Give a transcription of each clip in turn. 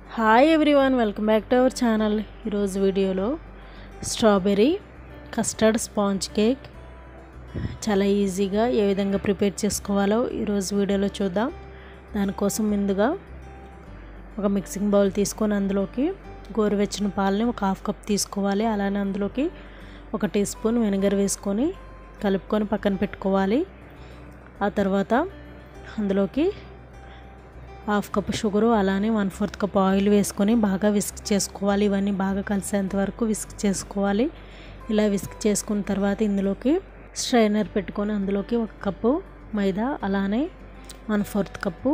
hi everyone welcome back to our channel ఈరోజు వీడియోలో strawberry custard sponge cake చాలా ఈజీగా ఏ విధంగా ప్రిపేర్ చేసుకోవాలో ఈరోజు వీడియోలో చూద్దాం దానికోసం ముందుగా ఒక మిక్సింగ్ బౌల్ తీసుకొని అందులోకి గోరువెచ్చని పాలని ఒక హాఫ్ కప్ తీసుకోవాలి అలానే అందులోకి ఒక టీ స్పూన్ వెనిగర్ వేసుకొని కలుపుకొని పక్కన పెట్టుకోవాలి ఆ తర్వాత అందులోకి హాఫ్ కప్ షుగరు అలానే వన్ ఫోర్త్ కప్ ఆయిల్ వేసుకొని బాగా విస్క్ చేసుకోవాలి ఇవన్నీ బాగా కలిసేంత వరకు విస్క్ చేసుకోవాలి ఇలా విస్క్ చేసుకున్న తర్వాత ఇందులోకి స్ట్రైనర్ పెట్టుకొని అందులోకి ఒక కప్పు మైదా అలానే one fourth cup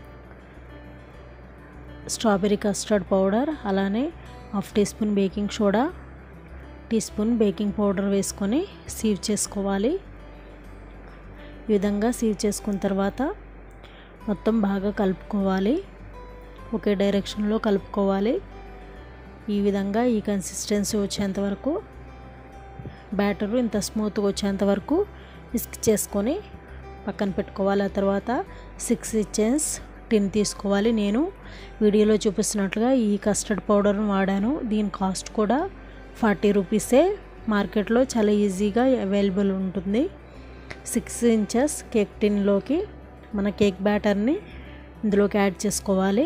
strawberry custard powder అలానే half tea spoon baking soda tea spoon baking powder వేసుకొని సీవ్ చేసుకోవాలి ఈ విధంగా సీవ్ చేసుకున్న తర్వాత మొత్తం బాగా కలుపుకోవాలి ఒకే డైరెక్షన్లో కలుపుకోవాలి ఈ విధంగా ఈ కన్సిస్టెన్సీ వచ్చేంత వరకు బ్యాటర్ ఇంత స్మూత్గా వచ్చేంత వరకు విస్క్ చేసుకొని పక్కన పెట్టుకోవాలి ఆ తర్వాత సిక్స్ ఇంచెస్ టిన్ తీసుకోవాలి నేను వీడియోలో చూపిస్తున్నట్లుగా ఈ కస్టర్డ్ పౌడర్ను వాడాను దీని కాస్ట్ కూడా ఫార్టీ రూపీసే మార్కెట్లో చాలా ఈజీగా అవైలబుల్ ఉంటుంది సిక్స్ ఇంచెస్ కేక్ టిన్లోకి మన కేక్ బ్యాటర్ని ఇందులోకి యాడ్ చేసుకోవాలి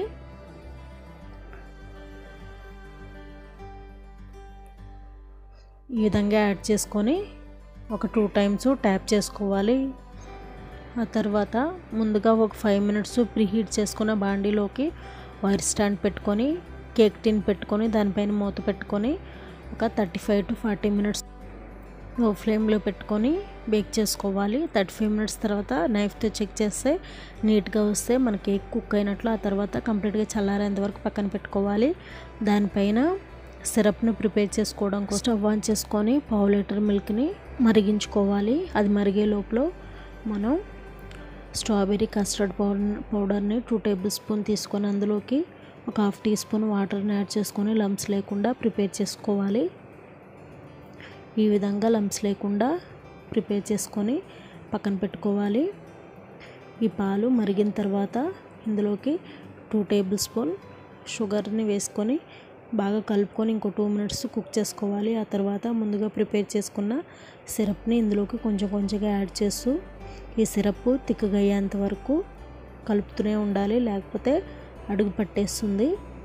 ఈ విధంగా యాడ్ చేసుకొని ఒక టూ టైమ్స్ ట్యాప్ చేసుకోవాలి ఆ తర్వాత ముందుగా ఒక ఫైవ్ మినిట్స్ ప్రీహీట్ చేసుకున్న బాండీలోకి వైర్ స్టాండ్ పెట్టుకొని కేక్ టిన్ పెట్టుకొని దానిపైన మూత పెట్టుకొని ఒక thirty five to forty minutes low ఫ్లేమ్లో పెట్టుకొని బేక్ చేసుకోవాలి థర్టీ ఫైవ్ మినిట్స్ తర్వాత నైఫ్తో చెక్ చేస్తే నీట్గా వస్తే మన కేక్ కుక్ అయినట్లు ఆ తర్వాత కంప్లీట్గా చల్లారేంత వరకు పక్కన పెట్టుకోవాలి దానిపైన సిరప్ను ప్రిపేర్ చేసుకోవడం కోసం స్టవ్ ఆన్ చేసుకొని పావు లీటర్ మిల్క్ని మరిగించుకోవాలి అది మరిగే లోపల మనం స్ట్రాబెర్రీ కస్టర్డ్ పౌడర్ పౌడర్ని టూ టేబుల్ స్పూన్ తీసుకొని అందులోకి ఒక హాఫ్ టీ స్పూన్ వాటర్ని యాడ్ చేసుకొని లంప్స్ లేకుండా ప్రిపేర్ చేసుకోవాలి ఈ విధంగా లంప్స్ లేకుండా ప్రిపేర్ చేసుకొని పక్కన పెట్టుకోవాలి ఈ పాలు మరిగిన తర్వాత ఇందులోకి టూ టేబుల్ స్పూన్ షుగర్ని వేసుకొని బాగా కలుపుకొని ఇంకో టూ మినిట్స్ కుక్ చేసుకోవాలి ఆ తర్వాత ముందుగా ప్రిపేర్ చేసుకున్న సిరప్ని ఇందులోకి కొంచెం కొంచెంగా యాడ్ చేస్తూ ఈ సిరప్ తిక్కగా అయ్యేంత వరకు కలుపుతూనే ఉండాలి లేకపోతే అడుగు పట్టేస్తుంది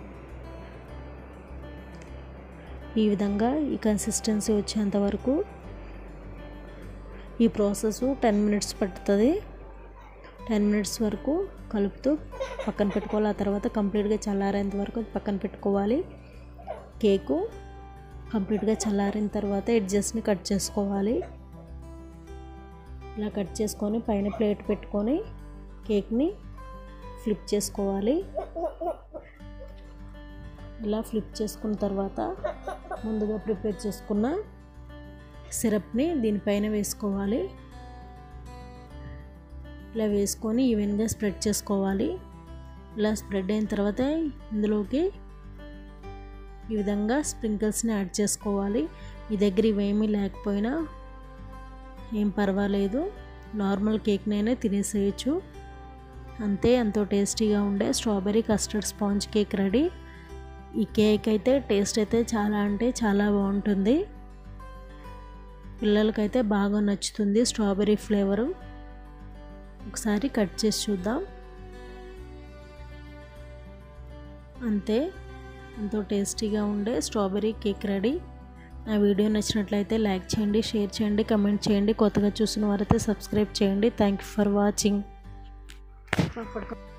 ఈ విధంగా ఈ కన్సిస్టెన్సీ వచ్చేంత వరకు ఈ ప్రాసెస్ టెన్ మినిట్స్ పడుతుంది టెన్ మినిట్స్ వరకు కలుపుతూ పక్కన పెట్టుకోవాలి ఆ తర్వాత కంప్లీట్గా చల్లారేంత వరకు పక్కన పెట్టుకోవాలి కేకు కంప్లీట్గా చల్లారిన తర్వాత ఎడ్జస్ట్ని కట్ చేసుకోవాలి ఇలా కట్ చేసుకొని పైన ప్లేట్ పెట్టుకొని కేక్ని ఫ్లిప్ చేసుకోవాలి ఇలా ఫ్లిప్ చేసుకున్న తర్వాత ముందుగా ప్రిపేర్ చేసుకున్న సిరప్ని దీనిపైన వేసుకోవాలి ఇలా వేసుకొని ఈవెన్గా స్ప్రెడ్ చేసుకోవాలి ఇలా స్ప్రెడ్ అయిన తర్వాత ఇందులోకి ఈ విధంగా స్ప్రింకిల్స్ని యాడ్ చేసుకోవాలి మీ దగ్గర ఇవేమీ లేకపోయినా ఏం పర్వాలేదు నార్మల్ కేక్నైనా తినేసేయచ్చు అంతే ఎంతో టేస్టీగా ఉండే strawberry custard sponge cake ready ఈ కేక్ అయితే టేస్ట్ అయితే చాలా అంటే చాలా బాగుంటుంది పిల్లలకైతే బాగా నచ్చుతుంది స్ట్రాబెర్రీ ఫ్లేవరు ఒకసారి కట్ చేసి చూద్దాం అంతే ఎంతో టేస్టీగా ఉండే స్ట్రాబెర్రీ కేక్ రెడీ నా వీడియో నచ్చినట్లయితే లైక్ చేయండి షేర్ చేయండి కమెంట్ చేయండి కొత్తగా చూసిన వారైతే సబ్స్క్రైబ్ చేయండి థ్యాంక్ యూ ఫర్ వాచింగ్